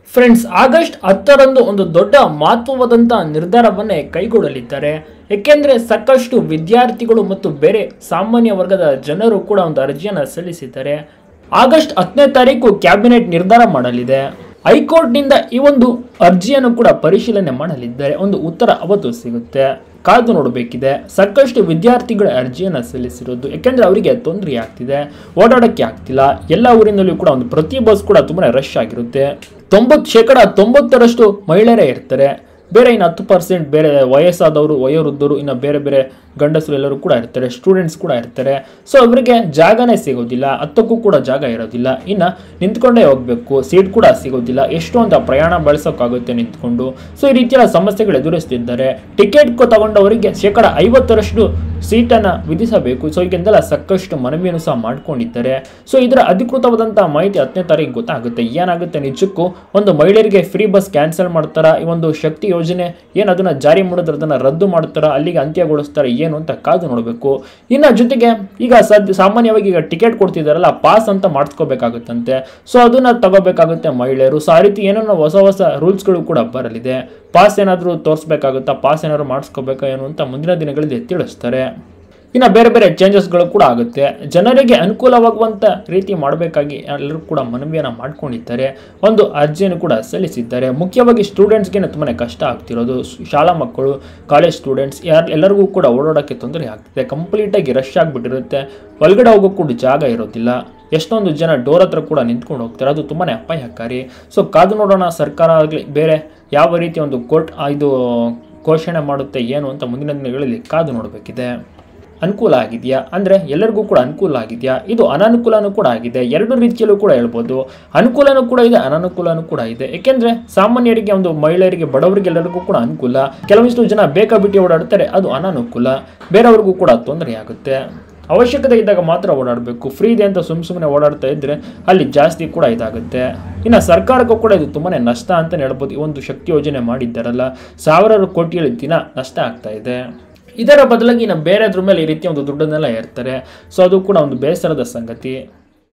friends August ಹತ್ತರಂದು ಒಂದು ದೊಡ್ಡ ಮಹತ್ವವಾದಂಥ ನಿರ್ಧಾರವನ್ನೇ ಕೈಗೊಳ್ಳಲಿದ್ದಾರೆ ಏಕೆಂದರೆ ಸಾಕಷ್ಟು ವಿದ್ಯಾರ್ಥಿಗಳು ಮತ್ತು ಬೇರೆ ಸಾಮಾನ್ಯ ವರ್ಗದ ಜನರು ಕೂಡ ಒಂದು ಅರ್ಜಿಯನ್ನು ಸಲ್ಲಿಸಿದ್ದಾರೆ ಆಗಸ್ಟ್ ಹತ್ತನೇ ತಾರೀಕು ಕ್ಯಾಬಿನೆಟ್ ನಿರ್ಧಾರ ಮಾಡಲಿದೆ ಹೈಕೋರ್ಟ್ನಿಂದ ಈ ಒಂದು ಅರ್ಜಿಯನ್ನು ಕೂಡ ಪರಿಶೀಲನೆ ಮಾಡಲಿದ್ದಾರೆ ಒಂದು ಉತ್ತರ ಅವತ್ತು ಸಿಗುತ್ತೆ ಕಾದು ನೋಡಬೇಕಿದೆ ಸಾಕಷ್ಟು ವಿದ್ಯಾರ್ಥಿಗಳ ಅರ್ಜಿಯನ್ನು ಸಲ್ಲಿಸಿರೋದು ಯಾಕೆಂದರೆ ಅವರಿಗೆ ತೊಂದರೆ ಆಗ್ತಿದೆ ಓಡಾಡೋಕ್ಕೆ ಆಗ್ತಿಲ್ಲ ಎಲ್ಲ ಊರಿನಲ್ಲೂ ಕೂಡ ಒಂದು ಪ್ರತಿ ಬಸ್ ಕೂಡ ತುಂಬಾ ರಶ್ ಆಗಿರುತ್ತೆ ತೊಂಬತ್ತು ಶೇಕಡ ತೊಂಬತ್ತರಷ್ಟು ಮಹಿಳೆಯರೇ ಇರ್ತಾರೆ ಬೇರೆ ಇನ್ನು ಹತ್ತು ಪರ್ಸೆಂಟ್ ಬೇರೆ ವಯಸ್ಸಾದವರು ವಯೋವೃದ್ಧರು ಇನ್ನು ಬೇರೆ ಬೇರೆ ಗಂಡಸರು ಎಲ್ಲರೂ ಕೂಡ ಇರ್ತಾರೆ ಸ್ಟೂಡೆಂಟ್ಸ್ ಕೂಡ ಇರ್ತಾರೆ ಸೊ ಅವರಿಗೆ ಜಾಗನೇ ಸಿಗೋದಿಲ್ಲ ಹತ್ತಕ್ಕೂ ಕೂಡ ಜಾಗ ಇರೋದಿಲ್ಲ ಇನ್ನು ನಿಂತ್ಕೊಂಡೇ ಹೋಗಬೇಕು ಸೀಟ್ ಕೂಡ ಸಿಗೋದಿಲ್ಲ ಎಷ್ಟೊಂದು ಪ್ರಯಾಣ ಬಳಸೋಕ್ಕಾಗುತ್ತೆ ನಿಂತ್ಕೊಂಡು ಸೊ ಈ ರೀತಿಯ ಸಮಸ್ಯೆಗಳು ಎದುರಿಸ್ತಿದ್ದಾರೆ ಟಿಕೆಟ್ ತಗೊಂಡವರಿಗೆ ಶೇಕಡ ಐವತ್ತರಷ್ಟು ಸೀಟನ್ನು ವಿಧಿಸಬೇಕು ಸೊ ಈಗೆಂದೆಲ್ಲ ಸಾಕಷ್ಟು ಮನವಿಯನ್ನು ಸಹ ಮಾಡ್ಕೊಂಡಿದ್ದಾರೆ ಸೊ ಇದರ ಅಧಿಕೃತವಾದಂಥ ಮಾಹಿತಿ ಹತ್ತನೇ ತಾರೀಕು ಗೊತ್ತಾಗುತ್ತೆ ಏನಾಗುತ್ತೆ ನಿಜಕ್ಕೂ ಒಂದು ಮಹಿಳೆಯರಿಗೆ ಫ್ರೀ ಬಸ್ ಕ್ಯಾನ್ಸಲ್ ಮಾಡ್ತಾರಾ ಈ ಒಂದು ಶಕ್ತಿ ಯೋಜನೆ ಏನು ಅದನ್ನು ಜಾರಿ ಮಾಡಿದ್ರೆ ಅದನ್ನು ರದ್ದು ಮಾಡ್ತಾರಾ ಅಲ್ಲಿಗೆ ಅಂತ್ಯಗೊಳಿಸ್ತಾರೆ ಏನು ಅಂತ ಕಾದು ನೋಡಬೇಕು ಇನ್ನು ಜೊತೆಗೆ ಈಗ ಸದ್ಯ ಸಾಮಾನ್ಯವಾಗಿ ಈಗ ಟಿಕೆಟ್ ಕೊಡ್ತಿದ್ದಾರಲ್ಲ ಪಾಸ್ ಅಂತ ಮಾಡಿಸ್ಕೋಬೇಕಾಗುತ್ತಂತೆ ಸೊ ಅದನ್ನ ತಗೋಬೇಕಾಗುತ್ತೆ ಮಹಿಳೆಯರು ಸೊ ಆ ರೀತಿ ಏನೇನೋ ಹೊಸ ಹೊಸ ರೂಲ್ಸ್ಗಳು ಕೂಡ ಬರಲಿದೆ ಪಾಸ್ ಏನಾದರೂ ತೋರಿಸ್ಬೇಕಾಗುತ್ತಾ ಪಾಸ್ ಏನಾದರೂ ಮಾಡಿಸ್ಕೋಬೇಕಾ ಏನು ಅಂತ ಮುಂದಿನ ದಿನಗಳಲ್ಲಿ ತಿಳಿಸ್ತಾರೆ ಇನ್ನು ಬೇರೆ ಬೇರೆ ಚೇಂಜಸ್ಗಳು ಕೂಡ ಆಗುತ್ತೆ ಜನರಿಗೆ ಅನುಕೂಲವಾಗುವಂಥ ರೀತಿ ಮಾಡಬೇಕಾಗಿ ಎಲ್ಲರೂ ಕೂಡ ಮನವಿಯನ್ನು ಮಾಡ್ಕೊಂಡಿದ್ದಾರೆ ಒಂದು ಅರ್ಜಿಯನ್ನು ಕೂಡ ಸಲ್ಲಿಸಿದ್ದಾರೆ ಮುಖ್ಯವಾಗಿ ಸ್ಟೂಡೆಂಟ್ಸ್ಗೆ ತುಂಬಾ ಕಷ್ಟ ಆಗ್ತಿರೋದು ಶಾಲಾ ಮಕ್ಕಳು ಕಾಲೇಜ್ ಸ್ಟೂಡೆಂಟ್ಸ್ ಯಾರು ಎಲ್ಲರಿಗೂ ಕೂಡ ಓಡಾಡೋಕ್ಕೆ ತೊಂದರೆ ಆಗ್ತಿದೆ ಕಂಪ್ಲೀಟಾಗಿ ರಶ್ ಆಗಿಬಿಟ್ಟಿರುತ್ತೆ ಒಳಗಡೆ ಹೋಗೋಕ್ಕೂ ಕೂಡ ಜಾಗ ಇರೋದಿಲ್ಲ ಎಷ್ಟೊಂದು ಜನ ಡೋರ್ ಹತ್ರ ಕೂಡ ನಿಂತ್ಕೊಂಡು ಹೋಗ್ತಾರೆ ಅದು ತುಂಬಾ ಅಪಾಯಕಾರಿ ಸೊ ಕಾದು ನೋಡೋಣ ಸರ್ಕಾರ ಆಗಲಿ ಬೇರೆ ಯಾವ ರೀತಿ ಒಂದು ಕೋರ್ಟ್ ಇದು ಘೋಷಣೆ ಮಾಡುತ್ತೆ ಏನು ಅಂತ ಮುಂದಿನ ದಿನಗಳಲ್ಲಿ ಕಾದು ನೋಡಬೇಕಿದೆ ಅನುಕೂಲ ಆಗಿದೆಯಾ ಅಂದರೆ ಎಲ್ಲರಿಗೂ ಕೂಡ ಅನುಕೂಲ ಆಗಿದೆಯಾ ಇದು ಅನಾನುಕೂಲನೂ ಕೂಡ ಆಗಿದೆ ಎರಡು ರೀತಿಯಲ್ಲೂ ಕೂಡ ಹೇಳ್ಬೋದು ಅನುಕೂಲನೂ ಕೂಡ ಇದೆ ಅನಾನುಕೂಲನೂ ಕೂಡ ಇದೆ ಏಕೆಂದರೆ ಸಾಮಾನ್ಯರಿಗೆ ಒಂದು ಮಹಿಳೆಯರಿಗೆ ಬಡವರಿಗೆ ಎಲ್ಲರಿಗೂ ಕೂಡ ಅನುಕೂಲ ಕೆಲವೊಂದಿಷ್ಟು ಜನ ಬೇಕಾಬಿಟ್ಟಿ ಓಡಾಡ್ತಾರೆ ಅದು ಅನಾನುಕೂಲ ಬೇರೆಯವ್ರಿಗೂ ಕೂಡ ತೊಂದರೆ ಆಗುತ್ತೆ ಅವಶ್ಯಕತೆ ಇದ್ದಾಗ ಮಾತ್ರ ಓಡಾಡಬೇಕು ಫ್ರೀ ಇದೆ ಅಂತ ಸುಮ್ಮ ಸುಮ್ಮನೆ ಓಡಾಡ್ತಾ ಇದ್ದರೆ ಅಲ್ಲಿ ಜಾಸ್ತಿ ಕೂಡ ಇದಾಗುತ್ತೆ ಇನ್ನು ಸರ್ಕಾರಕ್ಕೂ ಕೂಡ ಇದು ತುಂಬಾ ನಷ್ಟ ಅಂತಲೇ ಹೇಳ್ಬೋದು ಈ ಒಂದು ಶಕ್ತಿ ಯೋಜನೆ ಮಾಡಿದ್ದಾರಲ್ಲ ಸಾವಿರಾರು ಕೋಟಿಯಲ್ಲಿ ದಿನ ನಷ್ಟ ಆಗ್ತಾ ಇದೆ ಇದರ ಬದಲಾಗಿ ಇನ್ನು ಬೇರೆದ್ರ ಮೇಲೆ ಈ ರೀತಿಯ ಒಂದು ದುಡ್ಡನ್ನೆಲ್ಲ ಏರ್ತಾರೆ ಸೊ ಅದು ಕೂಡ ಒಂದು ಬೇಸರದ ಸಂಗತಿ